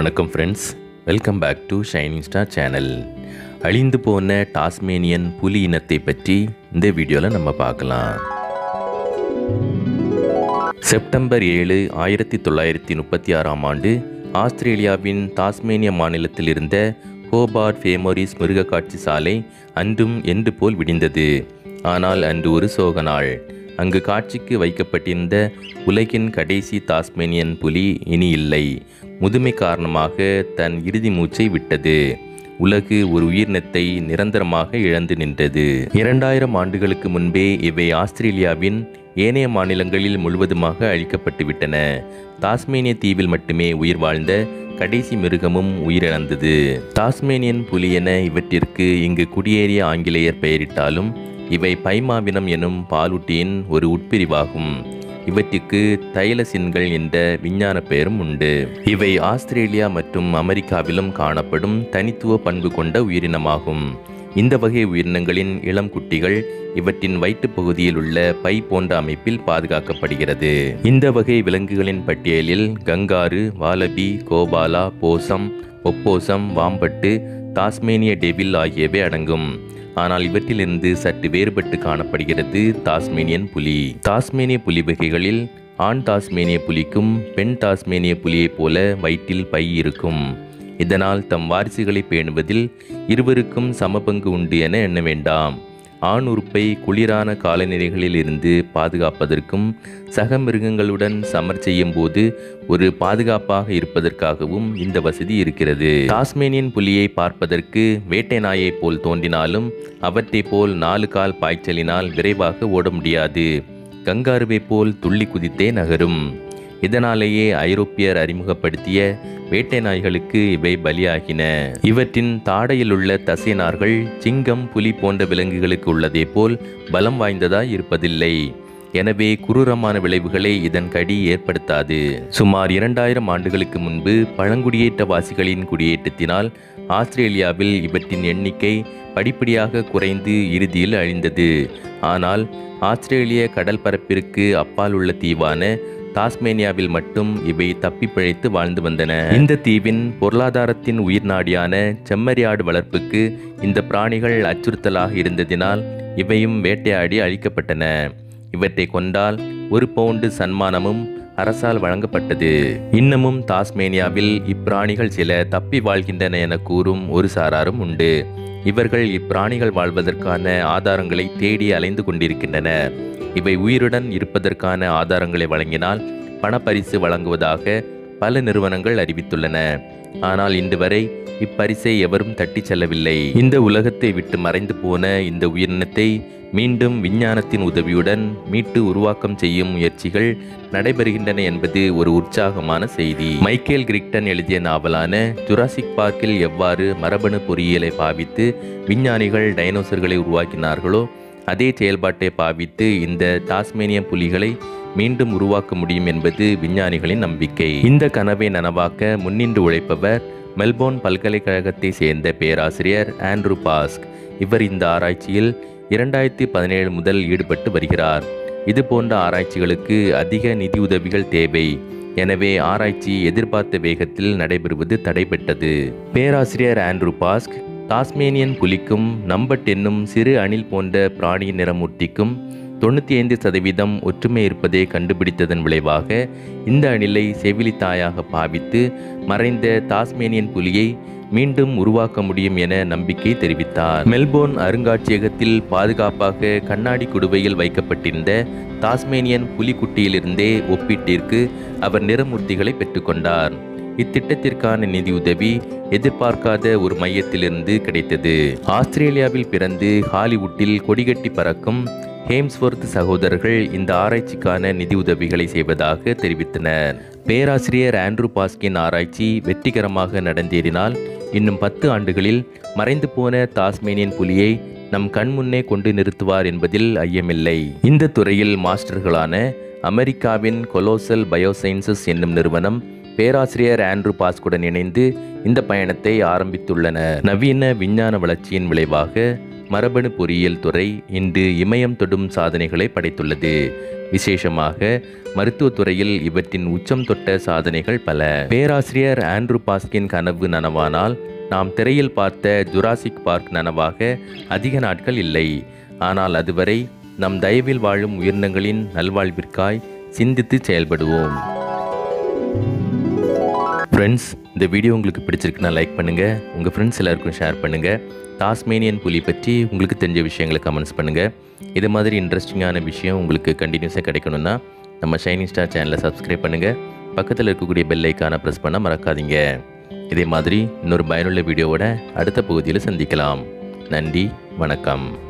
வணக்கம் friends welcome back to shining star channel அழிந்து போன டாஸ்மேனியன் புலி இனத்தை பற்றி இந்த வீடியோவில் நம்ம பார்க்கலாம் செப்டம்பர் ஏழு ஆயிரத்தி தொள்ளாயிரத்தி முப்பத்தி ஆறாம் ஆண்டு ஆஸ்திரேலியாவின் டாஸ்மேனிய மாநிலத்தில் இருந்த ஹோபார்ட் ஃபேமோரிஸ் மிருகக்காட்சி சாலை அன்றும் என்று போல் விடிந்தது ஆனால் அன்று ஒரு சோக நாள் அங்கு காட்சிக்கு வைக்கப்பட்டிருந்த உலகின் கடைசி தாஸ்மேனியன் புலி இனி இல்லை முதுமை காரணமாக தன் இறுதி மூச்சை விட்டது உலகு ஒரு உயிரினத்தை நிரந்தரமாக இழந்து நின்றது இரண்டாயிரம் ஆண்டுகளுக்கு முன்பே இவை ஆஸ்திரேலியாவின் ஏனைய மாநிலங்களில் முழுவதுமாக அழிக்கப்பட்டு விட்டன தாஸ்மேனிய தீவில் மட்டுமே உயிர் வாழ்ந்த கடைசி மிருகமும் உயிரிழந்தது டாஸ்மேனியன் புலி என இவற்றிற்கு இங்கு குடியேறிய ஆங்கிலேயர் பெயரிட்டாலும் இவை பைமாவினம் எனும் பாலூட்டியின் ஒரு உட்பிரிவாகும் இவற்றுக்கு தைலசின்கள் என்ற விஞ்ஞான பெயரும் உண்டு இவை ஆஸ்திரேலியா மற்றும் அமெரிக்காவிலும் காணப்படும் தனித்துவ பண்பு கொண்ட உயிரினமாகும் இந்த வகை உயிரினங்களின் இளம் குட்டிகள் இவற்றின் வயிற்றுப் பகுதியில் உள்ள பை போன்ற அமைப்பில் பாதுகாக்கப்படுகிறது இந்த வகை விலங்குகளின் பட்டியலில் kangaroo wallaby koala possum opossum wombat Tasmanian devil ஆகியவை அடங்கும் ஆனால் இவற்றிலிருந்து சற்று வேறுபட்டு காணப்படுகிறது தாஸ்மேனியன் புலி தாஸ்மேனிய புலி வகைகளில் ஆண் தாஸ்மேனிய புலிக்கும் பெண் தாஸ்மேனிய புலியைப் போல வயிற்றில் பை இருக்கும் இதனால் தம் வாரிசுகளை பேணுவதில் இருவருக்கும் சமபங்கு உண்டு என எண்ண வேண்டாம் ஆண் உறுப்பை குளிரான காலநிலைகளில் இருந்து பாதுகாப்பதற்கும் சக மிருகங்களுடன் சமர் செய்யும் போது ஒரு பாதுகாப்பாக இருப்பதற்காகவும் இந்த வசதி இருக்கிறது டாஸ்மேனியன் புலியை பார்ப்பதற்கு வேட்டை நாயைப் போல் தோன்றினாலும் அவற்றைப் போல் நாலு கால் பாய்ச்சலினால் விரைவாக ஓட முடியாது கங்காருவை போல் துள்ளி குதித்தே நகரும் இதனாலேயே ஐரோப்பியர் அறிமுகப்படுத்திய வேட்டை நாய்களுக்கு இவை பலியாகின இவற்றின் தாடையில் உள்ள தசைநார்கள் சிங்கம் புலி போன்ற விலங்குகளுக்கு உள்ளதே போல் பலம் வாய்ந்ததாய் இருப்பதில்லை எனவே குரூரமான விளைவுகளை இதன் கடி ஏற்படுத்தாது சுமார் இரண்டாயிரம் ஆண்டுகளுக்கு முன்பு பழங்குடியேற்றவாசிகளின் குடியேற்றத்தினால் ஆஸ்திரேலியாவில் இவற்றின் எண்ணிக்கை படிப்படியாக குறைந்து இறுதியில் அழிந்தது ஆனால் ஆஸ்திரேலிய கடல் பரப்பிற்கு அப்பால் உள்ள தீவான டாஸ்மேனியாவில் மட்டும் இவை தப்பி பிழைத்து வாழ்ந்து வந்தன இந்த தீவின் பொருளாதாரத்தின் உயிர் நாடியான செம்மறியாடு வளர்ப்புக்கு இந்த பிராணிகள் அச்சுறுத்தலாக இருந்ததினால் இவையும் வேட்டையாடி அழிக்கப்பட்டன இவற்றை கொண்டால் ஒரு பவுண்டு சன்மானமும் அரசால் வழங்கப்பட்டது இன்னமும் தாஸ்மேனியாவில் இப்பிராணிகள் சில தப்பி வாழ்கின்றன என கூறும் ஒரு சாராரும் உண்டு இவர்கள் இப்பிராணிகள் வாழ்வதற்கான ஆதாரங்களை தேடி அலைந்து கொண்டிருக்கின்றனர் இவை உயிருடன் இருப்பதற்கான ஆதாரங்களை வழங்கினால் பணப்பரிசு வழங்குவதாக பல நிறுவனங்கள் அறிவித்துள்ளன ஆனால் இன்று வரை இப்பரிசை எவரும் தட்டிச் செல்லவில்லை இந்த உலகத்தை விட்டு மறைந்து போன இந்த உயிரினத்தை மீண்டும் விஞ்ஞானத்தின் உதவியுடன் மீட்டு உருவாக்கம் செய்யும் முயற்சிகள் நடைபெறுகின்றன என்பது ஒரு உற்சாகமான செய்தி மைக்கேல் கிரிக்டன் எழுதிய நாவலான ஜுராசிக் பார்க்கில் எவ்வாறு மரபணு பொறியியலை பாவித்து விஞ்ஞானிகள் டைனோசர்களை உருவாக்கினார்களோ அதே செயல்பாட்டை பாவித்து இந்த டாஸ்மேனிய புலிகளை மீண்டும் உருவாக்க முடியும் என்பது விஞ்ஞானிகளின் நம்பிக்கை இந்த கனவை நனவாக்க முன்னின்று உழைப்பவர் மெல்போர்ன் பல்கலைக்கழகத்தை சேர்ந்த பேராசிரியர் ஆண்ட்ரூ பாஸ்க் இவர் இந்த ஆராய்ச்சியில் இரண்டாயிரத்தி பதினேழு முதல் ஈடுபட்டு வருகிறார் இது போன்ற ஆராய்ச்சிகளுக்கு அதிக நிதியுதவிகள் தேவை எனவே ஆராய்ச்சி எதிர்பார்த்த வேகத்தில் நடைபெறுவது தடைபட்டது பேராசிரியர் ஆண்ட்ரூ பாஸ்க் டாஸ்மேனியன் புலிக்கும் நம்பட் என்னும் சிறு அணில் போன்ற பிராணியின் நிறமூர்த்திக்கும் தொண்ணூற்றி ஐந்து சதவீதம் ஒற்றுமை இருப்பதை கண்டுபிடித்ததன் விளைவாக இந்த அணிலை செவிலி தாயாக பாவித்து மறைந்த டாஸ்மேனியன் புலியை மீண்டும் உருவாக்க முடியும் என நம்பிக்கை தெரிவித்தார் மெல்போர்ன் அருங்காட்சியகத்தில் பாதுகாப்பாக கண்ணாடி குடுவையில் வைக்கப்பட்டிருந்த டாஸ்மேனியன் புலிக்குட்டியிலிருந்தே ஒப்பீட்டிற்கு அவர் நிறமூர்த்திகளை பெற்றுக்கொண்டார் இத்திட்டத்திற்கான நிதியுதவி எதிர்பார்க்காத ஒரு மையத்திலிருந்து கிடைத்தது ஆஸ்திரேலியாவில் பிறந்து ஹாலிவுட்டில் கொடிகட்டி பறக்கும் ஹேம்ஸ்வொர்த் சகோதரர்கள் இந்த ஆராய்ச்சிக்கான நிதியுதவிகளை செய்வதாக தெரிவித்தனர் பேராசிரியர் ஆண்ட்ரூ பாஸ்கின் ஆராய்ச்சி வெற்றிகரமாக நடந்தேறினால் இன்னும் பத்து ஆண்டுகளில் மறைந்து போன தாஸ்மேனியன் புலியை நம் கண்முன்னே கொண்டு நிறுத்துவார் என்பதில் ஐயமில்லை இந்த துறையில் மாஸ்டர்களான அமெரிக்காவின் கொலோசல் பயோசைன்சஸ் என்னும் நிறுவனம் பேராசிரியர் ஆண்ட்ரூ பாஸ்குடன் இணைந்து இந்த பயணத்தை ஆரம்பித்துள்ளனர் நவீன விஞ்ஞான வளர்ச்சியின் விளைவாக மரபணு பொறியியல் துறை இன்று இமயம் தொடும் சாதனைகளை படைத்துள்ளது விசேஷமாக மருத்துவத் துறையில் இவற்றின் உச்சம் தொட்ட சாதனைகள் பல பேராசிரியர் ஆண்ட்ரூ பாஸ்கின் கனவு நனவானால் நாம் திரையில் பார்த்த ஜுராசிக் பார்க் நனவாக அதிக நாட்கள் இல்லை ஆனால் அதுவரை நம் தயவில் வாழும் உயிரினங்களின் நல்வாழ்விற்காய் சிந்தித்து செயல்படுவோம் ஃப்ரெண்ட்ஸ் இந்த வீடியோ உங்களுக்கு பிடிச்சிருக்குன்னா லைக் பண்ணுங்கள் உங்கள் ஃப்ரெண்ட்ஸ் எல்லாருக்கும் ஷேர் பண்ணுங்கள் டாஸ்மேனியன் புலி பற்றி உங்களுக்கு தெரிஞ்ச விஷயங்களை கமெண்ட்ஸ் பண்ணுங்கள் இது மாதிரி இன்ட்ரெஸ்டிங்கான விஷயம் உங்களுக்கு கண்டினியூஸாக கிடைக்கணும்னா நம்ம ஷைனிங் ஸ்டார் சேனலை சப்ஸ்கிரைப் பண்ணுங்கள் பக்கத்தில் இருக்கக்கூடிய பெல் ஐக்கானை ப்ரெஸ் பண்ண மறக்காதீங்க இதே மாதிரி இன்னொரு பயனுள்ள வீடியோவோட அடுத்த பகுதியில் சந்திக்கலாம் நன்றி வணக்கம்